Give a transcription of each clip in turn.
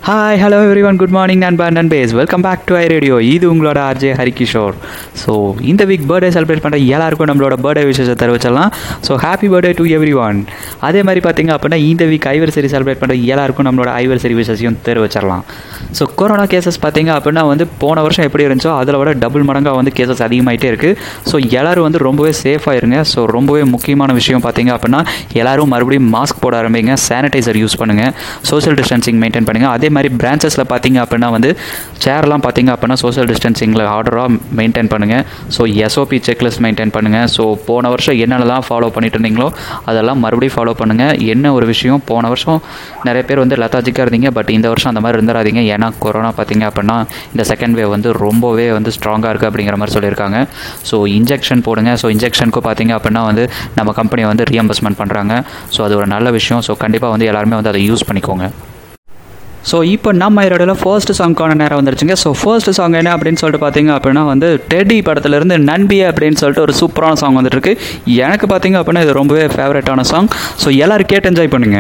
Hi hello everyone good morning நான் band base welcome back to I radio இது உங்களோட RJ Harikishore so இந்த week birthday celebrate பண்ணுற எல்லாருக்கும் நம்மளோட பர்த்டே விசேஷத்தை தெரிவிச்சிடலாம் so happy birthday to everyone அதே மாதிரி பார்த்தீங்க அப்படின்னா இந்த வீக் ஐவர்சரி செலிப்ரேட் பண்ணுற எல்லாருக்கும் நம்மளோட ஐவர்சரி விசேஷையும் தெரிவிச்சிடலாம் ஸோ கொரோனா கேசஸ் பார்த்தீங்க அப்படின்னா வந்து போன வருஷம் எப்படி இருந்துச்சோ அதில் விட டபுள் மடங்காக வந்து கேசஸ் அதிகமாகிட்டே இருக்குது ஸோ எல்லோரும் வந்து ரொம்பவே சேஃபாக இருங்க ஸோ ரொம்பவே முக்கியமான விஷயம் பார்த்தீங்க அப்படின்னா எல்லாரும் மறுபடியும் மாஸ்க் போட ஆரம்பிங்க சானிடைசர் யூஸ் பண்ணுங்கள் சோஷியல் டிஸ்டன்சிங் மெயின்டைன் பண்ணுங்கள் அதே மாதிரி பிரான்ச்சஸில் பார்த்தீங்க அப்படின்னா வந்து சேர்லாம் பார்த்தீங்க அப்படின்னா சோஷியல் டிஸ்டன்சிங்கில் ஆர்டராக மெயின்டைன் பண்ணுங்கள் ஸோ எஸ்ஓபி செக்லிஸ்ட் மெயின்டைன் பண்ணுங்கள் ஸோ போன வருஷம் என்னென்னலாம் ஃபாலோ பண்ணிட்டு இருந்தீங்களோ அதெல்லாம் மறுபடியும் ஃபாலோ பண்ணுங்கள் என்ன ஒரு விஷயம் போன வருஷம் நிறைய பேர் வந்து லத்தாஜிக்காக இருந்தீங்க பட் இந்த வருஷம் அந்த மாதிரி இருந்துடாதீங்க ஏன்னா கொரோனா பார்த்தீங்க அப்படின்னா இந்த செகண்ட் வேவ் வந்து ரொம்பவே வந்து ஸ்ட்ராங்காக இருக்குது அப்படிங்கிற மாதிரி சொல்லியிருக்காங்க ஸோ இன்ஜெக்ஷன் போடுங்க ஸோ இன்ஜெக்ஷனுக்கு பார்த்தீங்க அப்படின்னா வந்து நம்ம கம்பெனி வந்து ரீஎம்பர்ஸ்மெண்ட் பண்ணுறாங்க ஸோ அது ஒரு நல்ல விஷயம் ஸோ கண்டிப்பாக வந்து எல்லாருமே வந்து அதை யூஸ் பண்ணிக்கோங்க ஸோ இப்போ நம்ம இதோட ஃபர்ஸ்ட் சாங்க்கான நேரம் வந்துருச்சுங்க ஸோ ஃபர்ஸ்ட் சாங் என்ன அப்படின்னு சொல்லிட்டு பார்த்தீங்க அப்படின்னா வந்து டெடி படத்துலேருந்து நண்பி அப்படின்னு சொல்லிட்டு ஒரு சூப்பரான சாங் வந்துட்டு இருக்கு எனக்கு பார்த்தீங்க அப்படின்னா இது ரொம்பவே ஃபேவரட்டான சாங் ஸோ எல்லாரும் கேட்டு என்ஜாய் பண்ணுங்க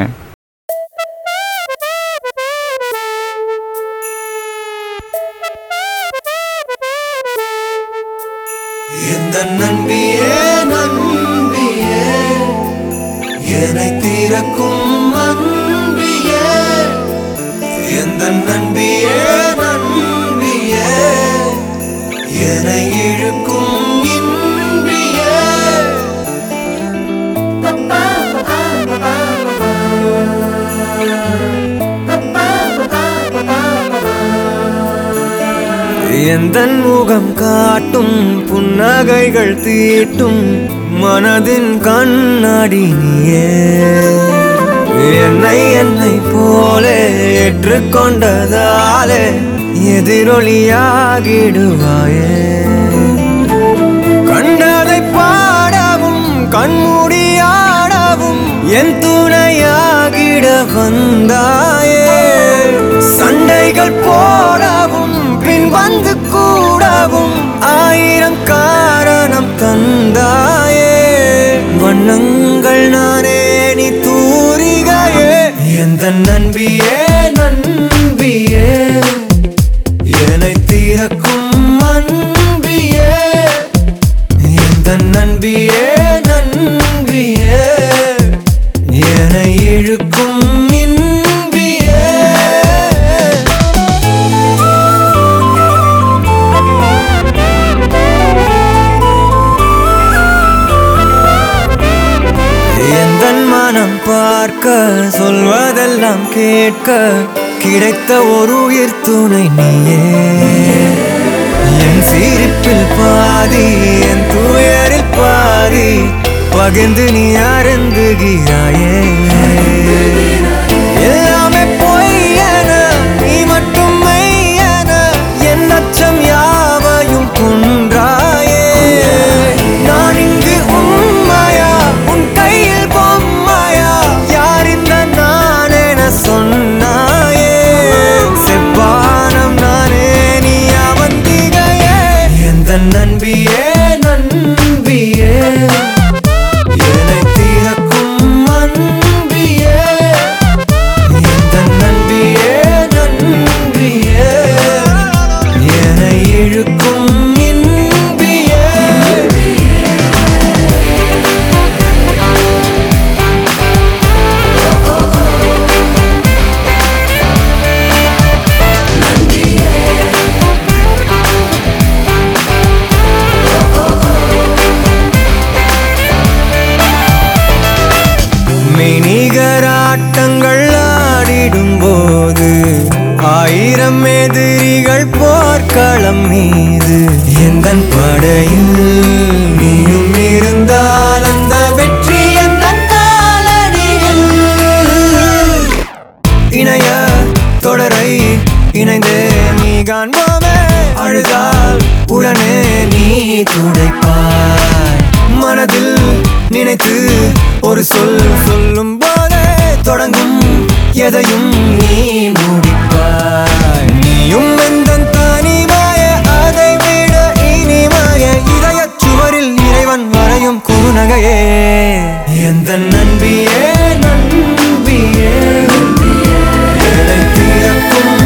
எந்த நண்பியே நண்பியே என்னை தீரக்கும் அன்பியே எந்த நண்பியே நண்பியே என்னை இழுக்கும் இன்பியே எந்தன் முகம் காட்டும் புன்னகைகள் தீட்டும் மனதின் கண்ணாடி நீயே என்னை என்னை போலே ஏற்றுக்கொண்டதாலே எதிரொலியாகிடுவாயே கண்டதை பாடவும் கண்மூடியாடவும் என் துணையாகிட வந்தாயே சண்டைகள் போடவும் பின் வந்து கூடவும் ஆயிரம் காரணம் தந்தாயே வண்ணங்கள் நானே நீ தூரிகையே எந்த நண்பியே நண்பியே என்னை தீரக்கும் அன்பியே எந்த நண்பியே நண்பியே என்னை இழுக்கும் இன்பியே எந்தன் மனம் பார்க்க சொல்வதெல்லாம் கேட்க கிடைத்த ஒரு உயிர் துணை நீயே என் சிரிப்பில் பாதி என் துயரில் பாதி பகிர்ந்து நீ அருந்துகிறாயே எல்லாமே பொய்யென நீ மட்டும் மெய்யென என் அச்சம் யாவையும் குன்றாயே நான் இங்கு உண்மையா உன் கையில் பொம்மையா யார் இந்த நான் என சொன்னாயே செவ்வானம் நானே நீ அவந்திகையே எந்த நண்பியே நண்பியே என்னை தீரக்கும் அன்பியே எந்த நண்பியே நண்பியே என்னை இழுக்கும் இன்பியே மெய்நிகராட்டங்கள் ஆடிடும் போது ஆயிரம் எதிரிகள் போர்க்களம் மீது எந்த படையில் நீயும் இருந்தால் அந்த வெற்றி எந்த காலடியில் இணைய தொடரை இணைந்தே நீ காண்போமே அழுதால் உடனே நீ துடைப்பாய் மனதில் நினைத்து ஒரு சொல் சொல்லும் போதே தொடங்கும் எதையும் நீ முடிப்பாய் நீயும் எந்த தனிமாய அதை விட இனிமாய இதயச் சுவரில் இறைவன் வரையும் குறுநகையே எந்த நண்பியே நண்பியே என்னை திறக்கும்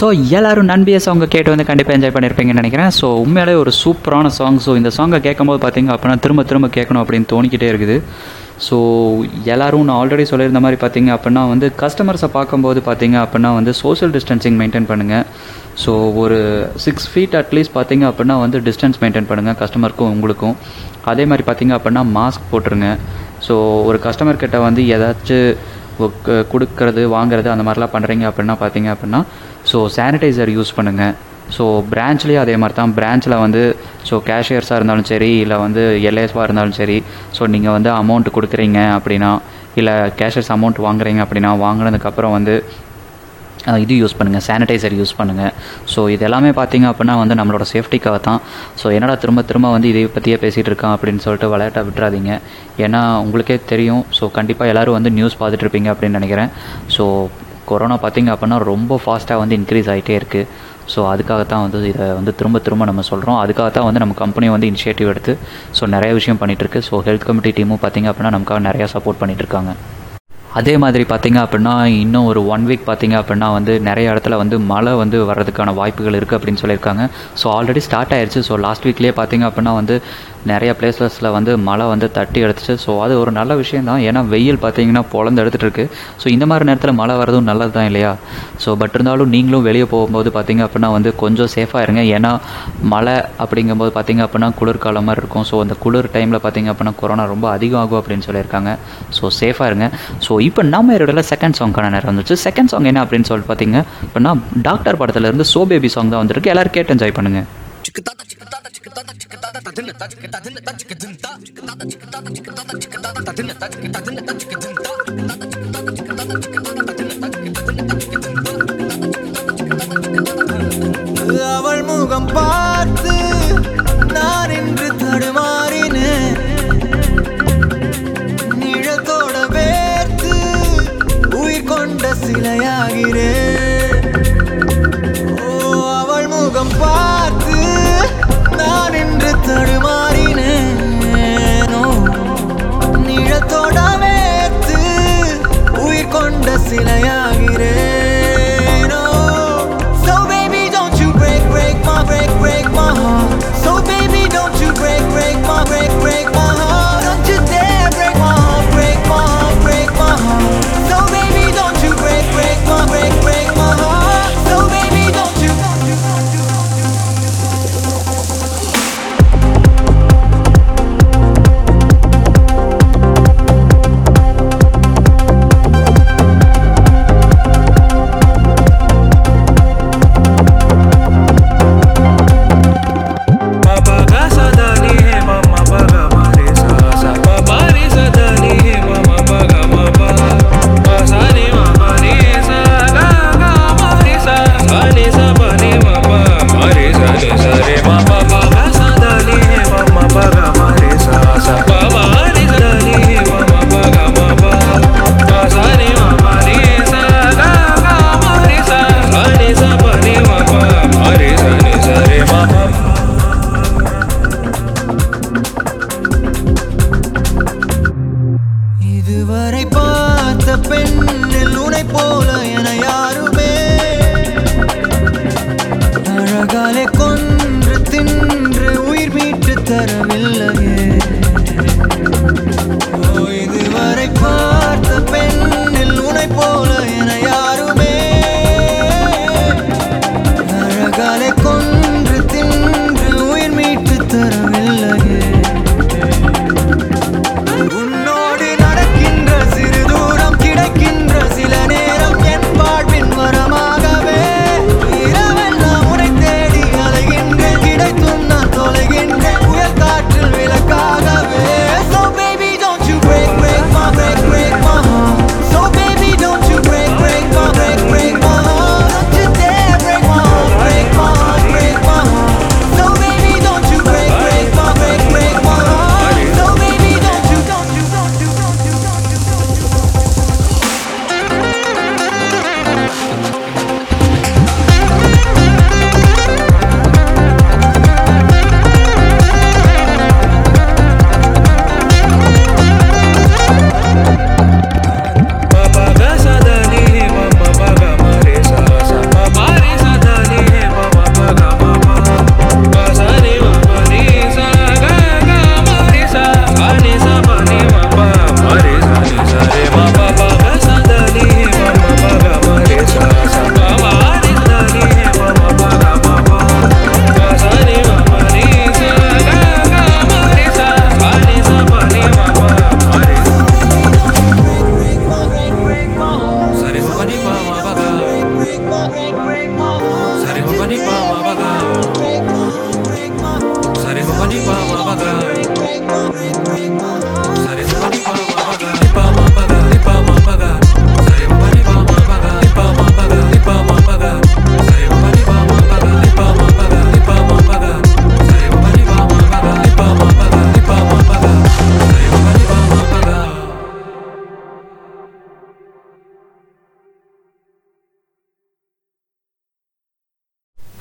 ஸோ எல்லாரும் நண்பிய சாங்கை கேட்டு வந்து கண்டிப்பாக என்ஜாய் பண்ணியிருப்பீங்கன்னு நினைக்கிறேன் ஸோ உண்மையாலே ஒரு சூப்பரான சாங் ஸோ இந்த சாங்கை கேட்கும்போது பார்த்தீங்க அப்படின்னா திரும்ப திரும்ப கேட்கணும் அப்படின்னு தோணிக்கிட்டே இருக்குது ஸோ எல்லாரும் நான் ஆல்ரெடி சொல்லியிருந்த மாதிரி பார்த்தீங்க அப்படின்னா வந்து கஸ்டமர்ஸை பார்க்கும்போது பார்த்தீங்க அப்படின்னா வந்து சோஷியல் டிஸ்டன்சிங் மெயின்டைன் பண்ணுங்கள் ஸோ ஒரு சிக்ஸ் ஃபீட் அட்லீஸ்ட் பார்த்தீங்க அப்படின்னா வந்து டிஸ்டன்ஸ் மெயின்டைன் பண்ணுங்கள் கஸ்டமருக்கும் உங்களுக்கும் அதே மாதிரி பார்த்தீங்க அப்படின்னா மாஸ்க் போட்டுருங்க ஸோ ஒரு கஸ்டமர் கிட்ட வந்து ஏதாச்சும் ஒக்க- கொடுக்கறது வாங்குறது அந்த மாதிரிலாம் பண்ணுறீங்க அப்படின்னா பார்த்தீங்க அப்படின்னா ஸோ சானிடைசர் யூஸ் பண்ணுங்கள் ஸோ பிரான்ச்லேயும் அதே மாதிரி தான் பிரான்ச்சில் வந்து ஸோ கேஷியர்ஸாக இருந்தாலும் சரி இல்லை வந்து எல்ஏஎஸ்வாக இருந்தாலும் சரி ஸோ நீங்கள் வந்து அமௌண்ட் கொடுக்குறீங்க அப்படின்னா இல்லை கேஷியர்ஸ் அமௌண்ட் வாங்குறீங்க அப்படின்னா வாங்கினதுக்கப்புறம் வந்து அஹ் இது யூஸ் பண்ணுங்கள் சானிடைசர் யூஸ் பண்ணுங்கள் ஸோ இது எல்லாமே பார்த்தீங்க அப்படின்னா வந்து நம்மளோட சேஃப்டிக்காக தான் ஸோ என்னடா திரும்ப திரும்ப வந்து இதை பற்றியே பேசிகிட்டு இருக்கான் அப்படின்னு சொல்லிட்டு விளையாட்டை விட்டுறாதீங்க ஏன்னா உங்களுக்கே தெரியும் ஸோ கண்டிப்பாக எல்லோரும் வந்து நியூஸ் பார்த்துட்டு இருப்பீங்க அப்படின்னு நினைக்கிறேன் ஸோ கொரோனா பார்த்தீங்க அப்படின்னா ரொம்ப ஃபாஸ்ட்டாக வந்து இன்க்ரீஸ் ஆகிட்டே இருக்குது ஸோ அதுக்காக தான் வந்து இதை வந்து திரும்ப திரும்ப நம்ம சொல்கிறோம் அதுக்காக தான் வந்து நம்ம கம்பெனி வந்து இனிஷியேட்டிவ் எடுத்து ஸோ நிறைய விஷயம் பண்ணிகிட்டு இருக்கு ஸோ ஹெல்த் கமிட்டி டீமும் பார்த்தீங்க அப்படின்னா நமக்காக நிறையா சப்போர்ட் பண்ணிட்டு இருக்காங்க அதே மாதிரி பார்த்தீங்க அப்படின்னா இன்னும் ஒரு ஒன் வீக் பார்த்தீங்க அப்படின்னா வந்து நிறைய இடத்துல வந்து மழை வந்து வர்றதுக்கான வாய்ப்புகள் இருக்குது அப்படின்னு சொல்லியிருக்காங்க ஸோ ஆல்ரெடி ஸ்டார்ட் ஆயிருச்சு ஸோ லாஸ்ட் வீக்லேயே பார்த்தீங்க அப்படின்னா வந்து நிறைய பிளேசஸில் வந்து மழை வந்து தட்டி எடுத்துச்சு ஸோ அது ஒரு நல்ல விஷயம் தான் ஏன்னா வெயில் பார்த்தீங்கன்னா பொழந்து எடுத்துகிட்டு இருக்கு ஸோ இந்த மாதிரி நேரத்தில் மழை வரதும் நல்லது தான் இல்லையா ஸோ பட் இருந்தாலும் நீங்களும் வெளியே போகும்போது பார்த்தீங்க அப்படின்னா வந்து கொஞ்சம் சேஃபாக இருங்க ஏன்னா மழை அப்படிங்கும்போது பார்த்தீங்க அப்படின்னா குளிர்காலம் மாதிரி இருக்கும் ஸோ அந்த குளிர் டைமில் பார்த்தீங்க அப்படின்னா கொரோனா ரொம்ப அதிகம் ஆகும் அப்படின்னு சொல்லியிருக்காங்க ஸோ சேஃபாக இருங்க ஸோ இப்போ நம்ம இடத்துல செகண்ட் சாங்க்கான நேரம் வந்துச்சு செகண்ட் சாங் என்ன அப்படின்னு சொல்லிட்டு பார்த்தீங்க அப்படின்னா டாக்டர் படத்துல இருந்து சோ பேபி சாங் தான் வந்திருக்கு எல்லாரும் கேட்டு என்ஜாய் பண்ணுங்க அவள் முகம் பார்த்து நான் இன்று தடுமாறினேன் நிழத்தோட வேர்த்து உயிர் கொண்ட சிலையாகிறேன் ஓ அவள் முகம் பார்த்து நான் இன்று தடுமாறினேன் ஓ, நிழத்தோட வேர்த்து உயிர் கொண்ட சிலையாகிறேன் ஓ, So baby don't you break break my break break my heart So baby don't you break break my break break my heart Don't you dare break my heart break my heart break my heart So baby don't you break break my break break my heart So baby don't you don't you don't you don't you Papa gasa dani he mama baga mare sa sa papa re sa dani he mama baga mama pa sa ni mama ni sa ga ga mare sa sa ni sa pa ni mama mare sa ni sa re mama papa gasa dani he mama baga mare sa sa papa re sa dani he mama baga mama pa sa ni mama ni sa ga ga mare sa sa ni sa pa ni mama mare sa ni sa re mama இதுவரை பார்த்த பெண்ணில் உனை போல என யாருமே அழகாலே கொன்று தின்று உயிர் மீட்டு தரவில்லையே ஓ, இதுவரை பார்த்த பெண்ணில் உனை போல என யாருமே அழகாலே கொன்று தின்று உயிர் மீட்டு தரவில்லையே உன்னோடு நடக்கின்ற சிறு தூரம் கிடைக்கின்ற சில நேரம் என் வாழ்வின் வரமாகவே இரவெல்லாம் உனை தேடி அலைகின்றேன் கிடைத்தும் நான் தொலைகின்றேன் புயல் காற்றில் விளக்காகவே So baby don't you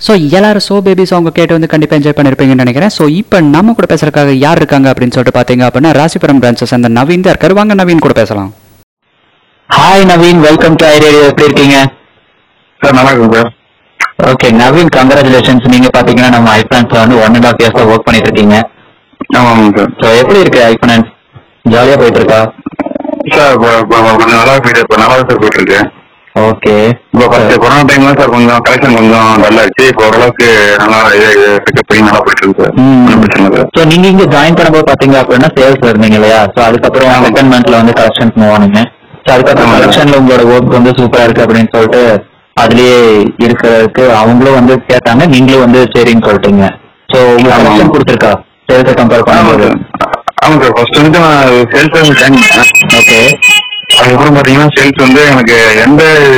so எல்லாரும் சோ பேபி சாங் கேட்டு வந்து கண்டிப்பாக என்ஜாய் பண்ணியிருப்பீங்கன்னு நினைக்கிறேன் ஸோ இப்போ நம்ம கூட பேசுறதுக்காக யார் இருக்காங்க அப்படின்னு சொல்லிட்டு பார்த்தீங்க அப்படின்னா ராசிபுரம் பிரான்ச்சஸ் அந்த நவீன் தான் இருக்காரு வாங்க நவீன் கூட பேசலாம் hi Naveen welcome to I radio எப்படி இருக்கீங்க சார் நல்லா இருக்கும் சார் ஓகே நவீன் கங்க்ராச்சுலேஷன்ஸ் நீங்க பாத்தீங்கன்னா நம்ம ஐஃபனான்ஸ்ல வந்து ஒன் அண்ட் ஆஃப் இயர்ஸ்ல ஒர்க் பண்ணிட்டு இருக்கீங்க ஆமாம் சார் ஸோ எப்படி இருக்கு ஐஃபனான்ஸ் ஜாலியா போயிட்டு இருக்கா சார் இப்போ இப்போ கொஞ்சம் நல்லா போயிட்டு இப்போ நல்லா சார் போயிட்டு இருக்கு ஓகே இப்போ ஃபர்ஸ்ட் கொரோனா டைம்ல சார் கொஞ்சம் கலெக்ஷன் கொஞ்சம் டல் ஆச்சு இப்போ ஓரளவுக்கு நல்லா இது பிக்கப் பண்ணி நல்லா போயிட்டு இருக்கு சார் ஒன்றும் பிரச்சனை இல்லை சார் ஸோ நீங்க இங்க ஜாயின் பண்ணும்போது பாத்தீங்க அப்படின்னா சேல்ஸ் இருந்தீங்க இல்லையா ஸோ அதுக்கப்புறம் செகண்ட் மந்த்ல வந்து கலெக்ஷன்ஸ் மூவ் ஆனீங்க ஸோ அதுக்கப்புறம் ஆமா. கலெக்ஷன்ல உங்களோட ஒர்க் வந்து சூப்பரா இருக்கு அப்படின்னு சொல்லிட்டு அதுலயே இருக்கிறதுக்கு அவங்களும் வந்து கேட்டாங்க நீங்களும் வந்து சரின்னு சொல்லிட்டீங்க ஸோ உங்க ஆமா. கலெக்ஷன் கொடுத்துருக்கா சேல்ஸை கம்பேர் ஆமாம் பண்ணும்போது சார் ஆமாம் சார் ஃபர்ஸ்ட் வந்து நான் சேல்ஸ் ஜாயின் பண்ணேன் ஓகே அதுக்கப்புறம் பார்த்தீங்கன்னா சேல்ஸ் வந்து எனக்கு எந்த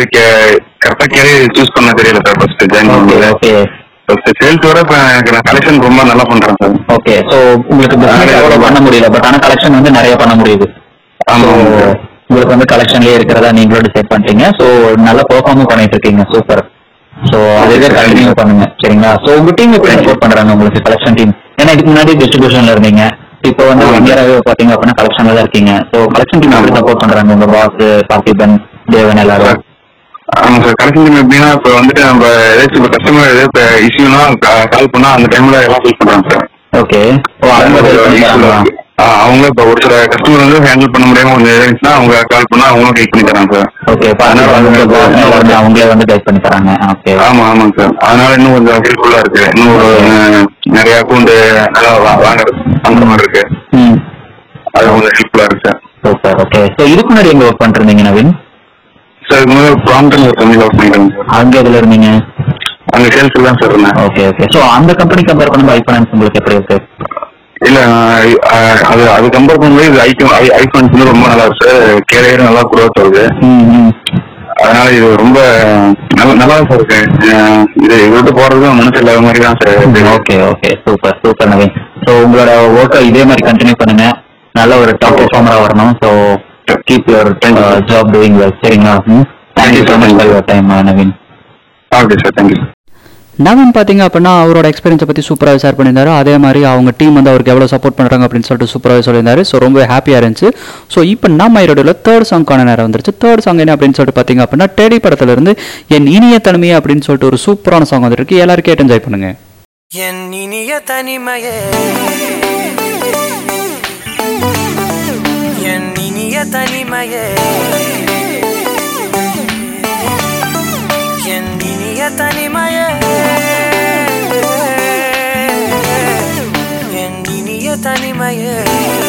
கரெக்டாக கேரியர் சூஸ் பண்ண தெரியல சார் ஃபர்ஸ்ட் ஜாயின் ஓகே பண்ணும்போது ஓகே ஃபர்ஸ்ட் சேல்ஸ் விட இப்போ எனக்கு நான் கலெக்ஷன் ரொம்ப நல்லா பண்றேன் சார் ஓகே ஸோ உங்களுக்கு பிசினஸ் அவ்வளோ பண்ண முடியல பட் ஆனா கலெக்ஷன் வந்து நிறைய பண்ண முடியுது ஆமா, So, ஆமா. உங்களுக்கு வந்து கலெக்ஷன்லயே இருக்கிறதா நீங்களும் டிசைட் பண்ணிட்டீங்க ஸோ நல்லா பெர்ஃபார்மும் பண்ணிட்டு இருக்கீங்க சூப்பர் ஸோ அதுவே கண்டினியூ பண்ணுங்க சரிங்களா ஸோ உங்க டீம் எப்படி சப்போர்ட் பண்றாங்க உங்களுக்கு கலெக்ஷன் டீம் ஏன்னா இதுக்கு முன்னாடி டிஸ்ட்ரிபியூஷன்ல இருந்தீங்க இப்போ வந்து ஆமா. ஒன் இயராகவே பாத்தீங்க அப்படின்னா கலெக்ஷன்ல தான் இருக்கீங்க ஸோ கலெக்ஷன் டீம் எப்படி சப்போர்ட் பண்றாங்க உங்க பாஸ் பார்த்திபன் தேவன் எல்லாரும் ஆமா சார் கலெக்ஷன் டீம் எப்படின்னா இப்போ வந்துட்டு நம்ம ஏதாச்சும் இப்போ கஸ்டமர் ஏதாவது இப்போ இஷ்யூனா கால் பண்ணா அந்த டைம்ல எல்லாம் ஃபீல் பண்றாங்க சார் ஓகே ஓ அவங்க help பண்ணி தராங்களா? அவங்க இப்போ ஒரு சில கஸ்டமர் வந்து ஹேண்டில் பண்ண முடியாம கொஞ்சம் இருந்துச்சுன்னா அவங்க கால் பண்ணா அவங்களும் கைட் பண்ணி தராங்க சார் ஓகே அதனால உங்க வந்து boss மேல வந்து அவங்களே வந்து கைட் பண்ணி தராங்க ஓகே ஆமா ஆமாங்க சார் அதனால இன்னும் கொஞ்சம் ஹெல்ப்ஃபுல்லா இருக்கு இன்னும் ஒரு அஹ், நிறைய அக்கௌண்ட் நல்லா வா- வாங்குறது அந்த மாதிரி இருக்கு ம் அது கொஞ்சம் ஹெல்ப்ஃபுல்லா இருக்கு சார் சூப்பர் ஓகே ஸோ இதுக்கு முன்னாடி எங்க ஒர்க் பண்ணிருந்தீங்க நவீன் சார் இது மாதிரி ப்ராம்ப்டன் ஒரு கம்பெனி ஒர்க் பண்ணிக்கிறேன் சார் அங்க எதுல இருந்தீங்க அங்க சேல்ஸ் தான் சார் இருந்தேன் ஓகே ஓகே ஸோ அந்த கம்பெனி கம்பேர் பண்ணும்போது ஐஃபைனான்ஸ் உங்களுக்கு எப்படி இருக்கு இல்ல அஹ், அது அது கம்பேர் பண்ணும்போது இது ஐஃபோன் ஐஃபோன்ஸ் வந்து ரொம்ப நல்லா இருக்கு சார் கேரியர் நல்லா குரோத் ஆகுது ம் ம் அதனால இது ரொம்ப நல்ல நல்லா சார் இருக்கு அஹ், இது இது விட்டு போறது மனசு இல்லாத மாதிரி தான் சார் இருக்கு. Okay okay super super Naveen so உங்களோட ஒர்க்கை இதே மாதிரி கண்டினியூ பண்ணுங்க நல்ல ஒரு டாப் பெர்ஃபார்மரா வரணும் so keep your job doing well சரிங்களா thank you so much for your time Naveen okay sir thank you Naveen பார்த்தீங்க அப்படின்னா அவரோட எக்ஸ்பீரியன்ஸை பற்றி சூப்பராக ஷேர் பண்ணியிருந்தாரு அதே மாதிரி அவங்க டீம் வந்து அவருக்கு எவ்வளோ சப்போர்ட் பண்ணுறாங்க அப்படின்னு சொல்லிட்டு சூப்பராக சொல்லியிருந்தாரு ஸோ ரொம்ப ஹாப்பியாக இருந்துச்சு ஸோ இப்போ நம்ம ஈரோடில் தேர்ட் சாங்க்கான நேரம் வந்துருச்சு தேர்ட் சாங் என்ன அப்படின்னு சொல்லிட்டு பார்த்தீங்க அப்படின்னா டேடி படத்துலேருந்து என் இனிய தனிமையை அப்படின்னு சொல்லிட்டு ஒரு சூப்பரான சாங் வந்துருக்கு எல்லாரும் கேட்டு என்ஜாய் பண்ணுங்க என் இனிய தனிமையே என் இனிய தனிமையே என் இனிய தனிமையே என் இனிய தனிமையே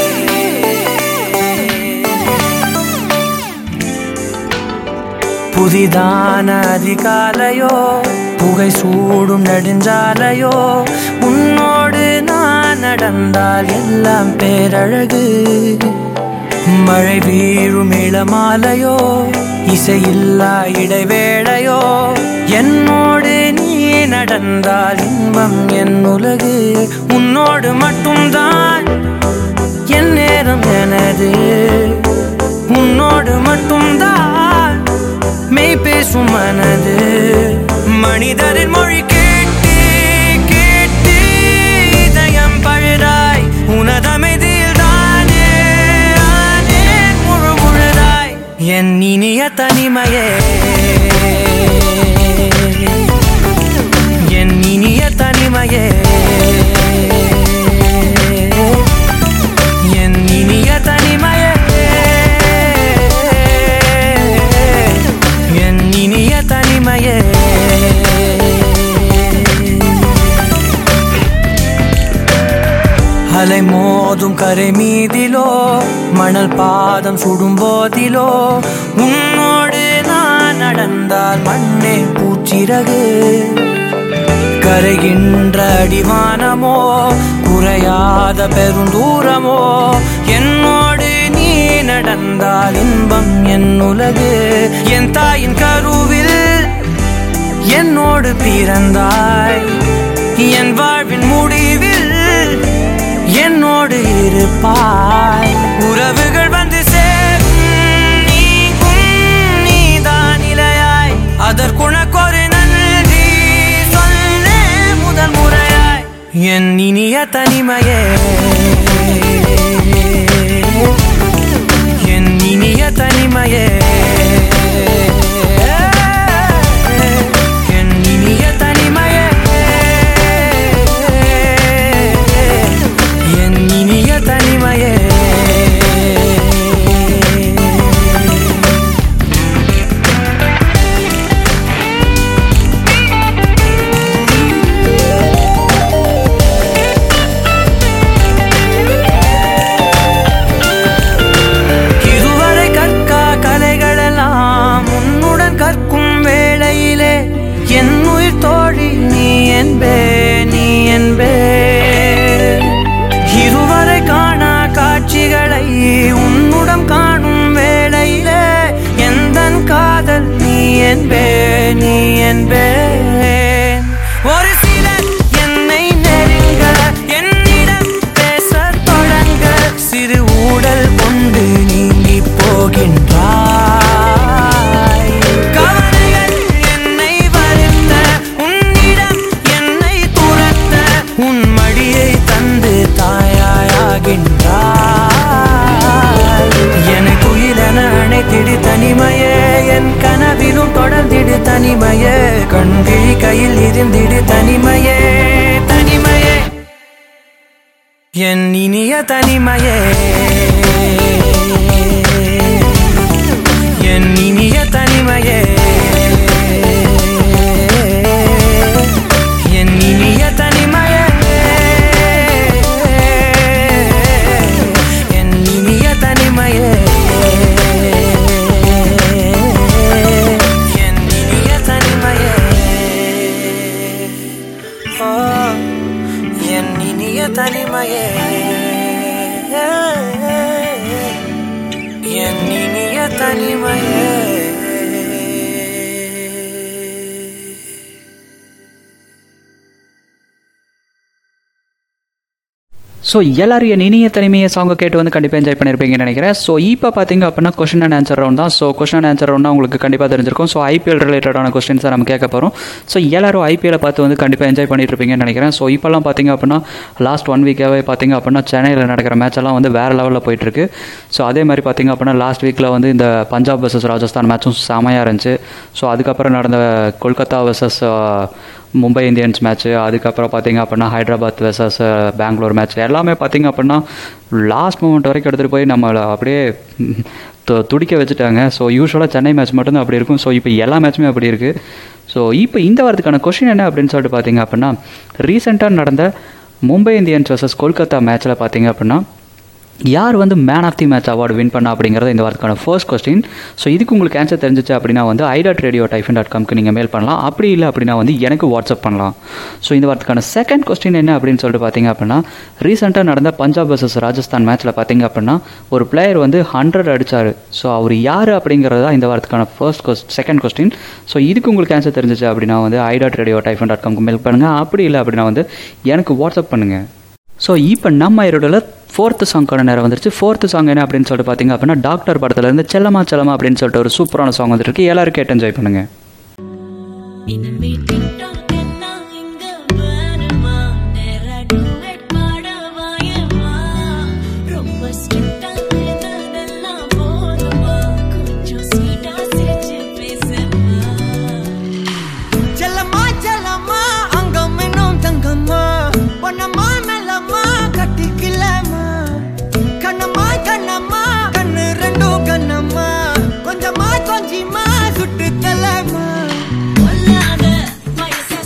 புதிதான அதிகாலையோ புகை சூடும் நெடுஞ்சாலையோ உன்னோடு நான் நடந்தால் எல்லாம் பேரழகு மழை வீழும் இளமாலையோ இசையில்லா இடைவேளையோ என்னோடு நீ நடந்தால் இன்பம் என் உலகு உன்னோடு மட்டும்தான் என் நேரம் எனது உன்னோடு மட்டும்தான் மெய் பேசும் மனது மனிதரின் மொழி கேட்டு கேட்டு இதயம் பழுதாய் உனதமைதியில் தானே ஆனே முழு முழுதாய் என் இனிய தனிமையே என் இனிய தனிமையே என் இனிய தனிமையே என் இனிய தனிமையே அலை மோதும் கரை மீதிலோ மணல் பாதம் சுடும் போதிலோ உன்னோடு நான் நடந்தால் மண்ணே பூச்சிறகு கரைகின்ற அடிவானமோ குறையாத பெருந்தூரமோ என்னோடு நீ நடந்தால் இன்பம் என் உலகு என் தாயின் கருவில் என்னோடு பிறந்தாய் என் வாழ்வின் முடிவில் என்னோடு இருப்பாய் உறவுகள் வந்து சேரும் நீங்கும் நீதான் இலையாய் அதற்குணக்கொரு நன்றி சொல்ல என் இனிய தனிமையே என் இனிய தனிமையே என் இனிய தனிமையே என் இனிய தனிமையே இதுவரை கற்கா கலைகளெல்லாம் உன்னுடன் கற்கும் வேளையிலே என் உயிர் தோழி நீ என்பே நீ என்பே இதுவரை காணா காட்சிகளை உன்னுடன் காணும் வேளையிலே எந்தன் காதல் நீ என்பே நீ என்பே ஒரு சிலர் என்னை நெருங்க என்னிடம் பேசத் தொடங்க சிறு ஊடல் கொண்டு நீங்கி போகின்றாய் கவலைகள் என்னை வருத்த உன்னிடம் என்னை துரத்த உன் மடியை தந்து தாயாயாகின்றாய் எனக்கு உயிரென அணைத்திடு தனிமையே என் கனவிலும் தொடர்ந்திடு தனிமையே கண்கிழி கையில் இருந்திடு தனிமையே தனிமையே என் இனிய தனிமையே என் இனிய தனிமையே என் இனிய தனிமையே என் இனிய தனிமையே என் இனிய தனிமையே ஆ என் இனிய தனிமையே என் இனிய தனிமையே ஸோ எல்லாரும் என் இனிய தனிமையை சாங்கை கேட்டு வந்து கண்டிப்பாக என்ஜாய் பண்ணியிருப்பீங்கன்னு நினைக்கிறேன் ஸோ இப்போ பார்த்தீங்க அப்படின்னா கொஷின் அண்ட் ஆன்சர் ரவுண்ட் தான் so question and answer round உங்களுக்கு கண்டிப்பாக தெரிஞ்சிருக்கும் ஸோ ஐபிஎல் ரிலேட்டடான கொஸ்டின்ஸை நம்ம கேட்க போகிறோம் ஸோ எல்லாரும் ஐபிஎல்லை பார்த்து வந்து கண்டிப்பாக என்ஜாய் பண்ணிட்டு இருப்பீங்கன்னு நினைக்கிறேன் ஸோ இப்போல்லாம் பார்த்தீங்க அப்படின்னா லாஸ்ட் ஒன் வீக்காகவே பார்த்தீங்க அப்படின்னா சென்னையில் நடக்கிற மேட்ச் எல்லாம் வந்து வேறு லெவலில் போயிட்டுருக்கு ஸோ அதே மாதிரி பார்த்தீங்க அப்படின்னா லாஸ்ட் வீக்கில் வந்து இந்த பஞ்சாப் வர்சஸ் ராஜஸ்தான் மேட்சும் செமையாக இருந்துச்சு ஸோ அதுக்கப்புறம் நடந்த Kolkata versus Mumbai Indians match அதுக்கப்புறம் பார்த்தீங்க அப்படின்னா ஹைதராபாத் வெர்சஸ் பெங்களூர் மேட்ச் எல்லாமே பார்த்தீங்க அப்படின்னா லாஸ்ட் மூமெண்ட் வரைக்கும் எடுத்துகிட்டு போய் நம்மளை அப்படியே து- துடிக்க வச்சுட்டாங்க ஸோ யூஸ்வலாக சென்னை மேட்ச் மட்டும்தான் அப்படி இருக்கும் ஸோ இப்போ எல்லா மேட்ச்சுமே அப்படி இருக்குது ஸோ இப்போ இந்த வாரத்துக்கான கொஷின் என்ன அப்படின்னு சொல்லிட்டு பார்த்தீங்க அப்படின்னா ரீசெண்டாக நடந்த மும்பை இந்தியன்ஸ் வர்சஸ் கொல்கத்தா மேட்ச்சில் பார்த்தீங்க அப்படின்னா யார் வந்து man of the match award win பண்ணா அப்படிங்கிறது இந்த வாரத்துக்கான ஃபர்ஸ்ட் கொஸ்டின் ஸோ இதுக்கு உங்களுக்கு ஆன்சர் தெரிஞ்சிச்சு அப்படின்னா வந்து ஐடாட் ரேடியோ டைஃபன் டாட் காம்க்கு நீங்கள் மெயில் பண்ணலாம் அப்படி இல்லை அப்படின்னா வந்து எனக்கு வாட்ஸ்அப் பண்ணலாம் ஸோ இந்த வாரத்துக்கான செகண்ட் கொஸ்டின் என்ன அப்படின்னு சொல்லிட்டு பார்த்தீங்க அப்படின்னா ரீசெண்டாக நடந்த பஞ்சாப் வர்சஸ் ராஜஸ்தான் மேட்ச்சில் பார்த்தீங்க அப்படின்னா ஒரு பிளேயர் வந்து ஹண்ட்ரட் அடிச்சாரு ஸோ அவர் யார் அப்படிங்கிறது தான் இந்த வாரத்துக்கான first question second question so இதுக்கு உங்களுக்கு ஆன்சர் தெரிஞ்சிச்சு அப்படின்னா வந்து ஐடாட் ரேடியோ டைஃபன் டாட் காம்க்கு மெயில் பண்ணுங்கள் அப்படி இல்லை அப்படின்னா வந்து எனக்கு வாட்ஸ்அப் பண்ணுங்கள் ஸோ இப்போ நம்ம ஐரோடில் ஃபோர்த்து சாங்க்கான நேரம் வந்துருச்சு ஃபோர்த்து சாங் என்ன அப்படின்னு சொல்லிட்டு பார்த்தீங்க அப்படின்னா டாக்டர் படத்துலேருந்து செல்லமா செல்லமா அப்படின்னு சொல்லிட்டு ஒரு சூப்பரான சாங் வந்துருக்கு எல்லாரும் கேட்டு என்ஜாய் பண்ணுங்க இனிமே டிக்டாக் எல்லாம் இங்க வேணுமா? நேரா duet பாட வாயேம்மா. ரொம்ப strict ஆ இருந்ததெல்லாம் போதுமா? கொஞ்சம் sweet ஆ சிரிச்சு பேசம்மா. செல்லம்மா செல்லம்மா அங்கம் இன்னும் தங்கம்மா பொன்னம்மா மெல்லம்மா கட்டிக்கலம்மா கண்ணம்மா கண்ணம்மா கண்ணு ரெண்டும் கண்ணம்மா கொஞ்சமா கொஞ்சிமா சுட்டு தலம்மா கொல்லாத வயச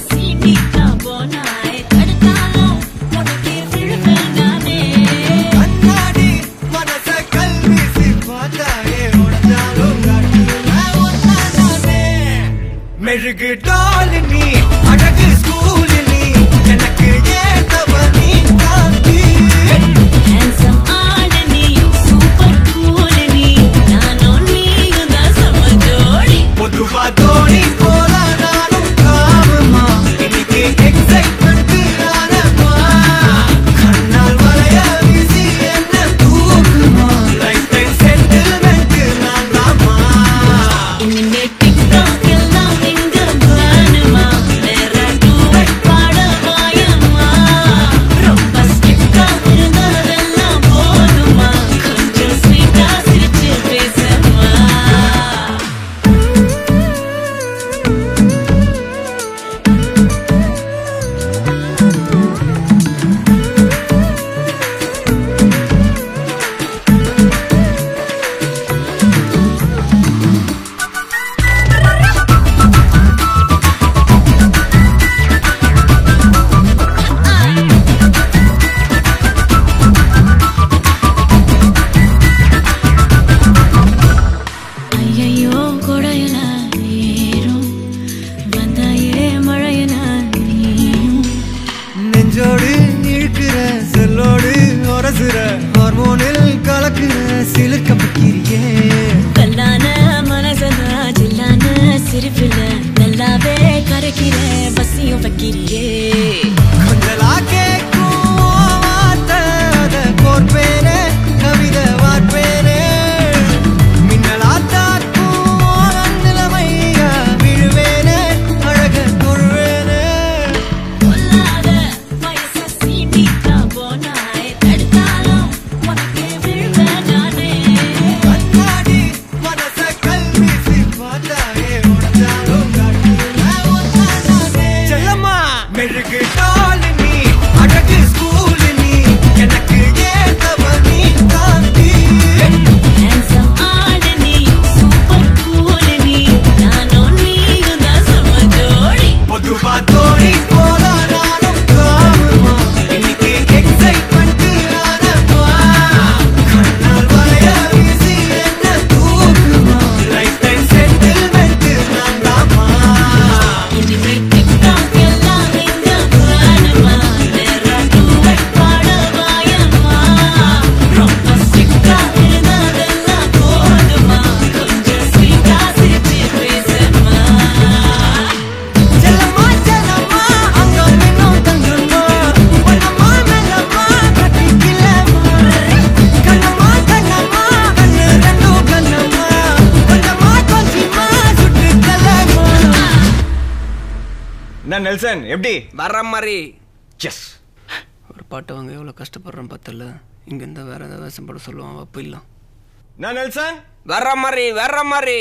நான் நெல்சன் எப்படி வர்ற மாதிரி எஸ் ஒரு பாட்டு வாங்க எவ்வளோ கஷ்டப்படுறேன் பார்த்தல இங்க இருந்தா வேற ஏதாவது வேஷம் போட சொல்லுவான் அப்போ இல்லை நான் நெல்சன் வர்ற மாதிரி வர்ற மாதிரி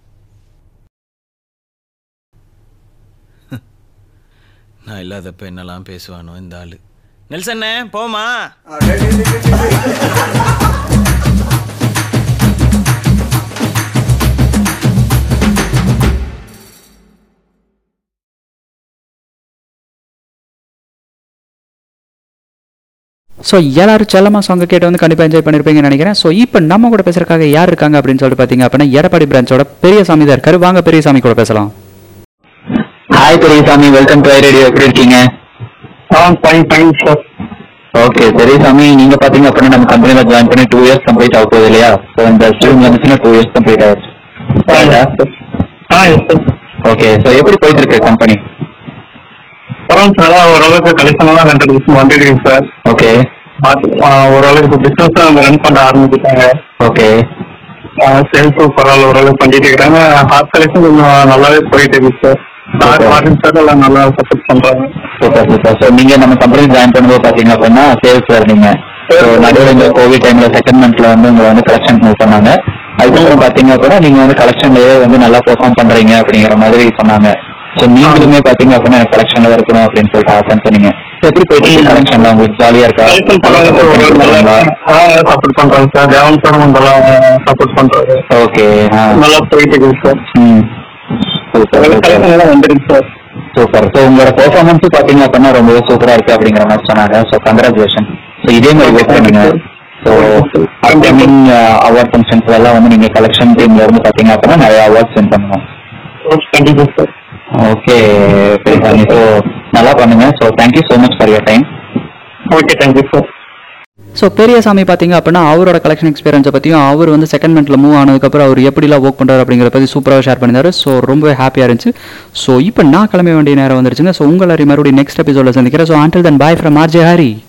நான் இல்லாதப்ப என்னெல்லாம் பேசுவானோ இந்த ஆளு நெல்சண்ணே போமா ஸோ எல்லாரும் செல்லமா சாங்க கேட்டு வந்து கண்டிப்பாக என்ஜாய் பண்ணியிருப்பீங்கன்னு நினைக்கிறேன் ஸோ இப்போ நம்ம கூட பேசுறதுக்காக யார் இருக்காங்க அப்படின்னு சொல்லிட்டு பார்த்தீங்க அப்படின்னா எடப்பாடி பிரான்ச்சோட பெரியசாமி தான் இருக்காரு வாங்க பெரியசாமி கூட பேசலாம் hi Periyasamy welcome to radio எப்படி இருக்கீங்க fine fine sir okay Periyasamy நீங்க பாத்தீங்க அப்படின்னா நம்ம கம்பெனில ஜாயின் பண்ணி டூ இயர்ஸ் கம்ப்ளீட் ஆக போகுது இல்லையா ஸோ இந்த ஸ்ட்ரீம் வந்துச்சுன்னா டூ இயர்ஸ் கம்ப்ளீட் ஆயிடுச்சு ஓகே ஸோ எப்படி போயிட்டு இருக்கு கம்பெனி பரவாயில்ல சார் ஓரளவுக்கு கலெக்ஷனாக ரெண்டு நிமிஷம் வந்துருக்கு சார் ஓகே ஓரளவுக்கு பிசினஸ் அவங்க ரன் பண்ண ஆரம்பிச்சுட்டாங்க ஓகே சேல்ஸ் பரவாயில்ல ஓரளவுக்கு பண்ணிட்டு இருக்காங்க ஹார்ட் கலெக்ஷன் கொஞ்சம் நல்லாவே போயிட்டு இருக்கு சார் சார் மார்டின் சார் எல்லாம் நல்லா சப்போர்ட் பண்றாங்க சூப்பர் சூப்பர் ஸோ நீங்க நம்ம கம்பெனி ஜாயின் பண்ணும்போது பாத்தீங்க அப்படின்னா சேல்ஸ்ல இருந்தீங்க ஸோ நடுவில் இந்த கோவிட் டைம்ல செகண்ட்மெண்ட்ல வந்து உங்களை வந்து கலெக்ஷன் மூவ் பண்ணாங்க அதுக்கப்புறம் பாத்தீங்க அப்படின்னா நீங்க வந்து கலெக்ஷன்லயே வந்து நல்லா பெர்ஃபார்ம் பண்றீங்க அப்படிங்கிற மாதிரி சொன்னாங்க ஸோ நீங்களுமே பாத்தீங்க அப்படின்னா எனக்கு கலெக்ஷன்ல இருக்கணும் அப்படின்னு சொல்லிட்டு ஆசைன்னு சொன்னீங்க So, எப்படி போயிட்டு கலெக்ஷன்ல உங்களுக்கு ஜாலியா இருக்கா கலெக்ஷன் பரவாயில்ல ஓரளவுக்கு நல்லா சப்போர்ட் பண்றாங்க சார் தேவன் சார் நல்லா சப்போர்ட் பண்றாரு ஓகே நல்லா போயிட்டு இருக்கு சார் ம் சூப்பர் கலெக்ஷன் எல்லாம் வந்துருக்கு சார் சூப்பர் ஸோ உங்களோட பெர்ஃபார்மன்ஸ் பாத்தீங்க அப்படின்னா ரொம்பவே சூப்பரா இருக்கு அப்படிங்கிற மாதிரி சொன்னாங்க ஸோ கங்க்ராச்சுலேஷன் ஸோ இதே மாதிரி ஒர்க் பண்ணுங்க ஸோ அப்கமிங் அவார்ட் ஃபங்க்ஷன்ஸ் எல்லாம் வந்து நீங்க கலெக்ஷன் டீம்ல இருந்து பாத்தீங்க அப்படின்னா நிறைய அவார்ட்ஸ் வின் பண்ணுவோம் கண்டிப்பா சார் ஓகே பெரியசாமி ஸோ நல்லா பண்ணுங்க so thank you so much for your time okay thank you sir so Periyasamy பார்த்தீங்க அப்படின்னா அவரோட கலெக்ஷன் எக்ஸ்பீரியன்ஸை பற்றியும் அவர் வந்து செகண்ட் மெண்ட்டில் மூவ் ஆனதுக்கப்புறம் அவர் எப்படிலாம் ஒர்க் பண்ணுறாரு அப்படிங்கிற பற்றி சூப்பராக ஷேர் பண்ணியிருந்தாரு ஸோ ரொம்பவே ஹாப்பியாக இருந்துச்சு ஸோ இப்போ நான் கிளம்ப வேண்டிய நேரம் வந்துருச்சுங்க ஸோ உங்களை மறுபடியும் நெக்ஸ்ட் எபிசோட சந்திக்கிறேன் so until then bye from RJ Harry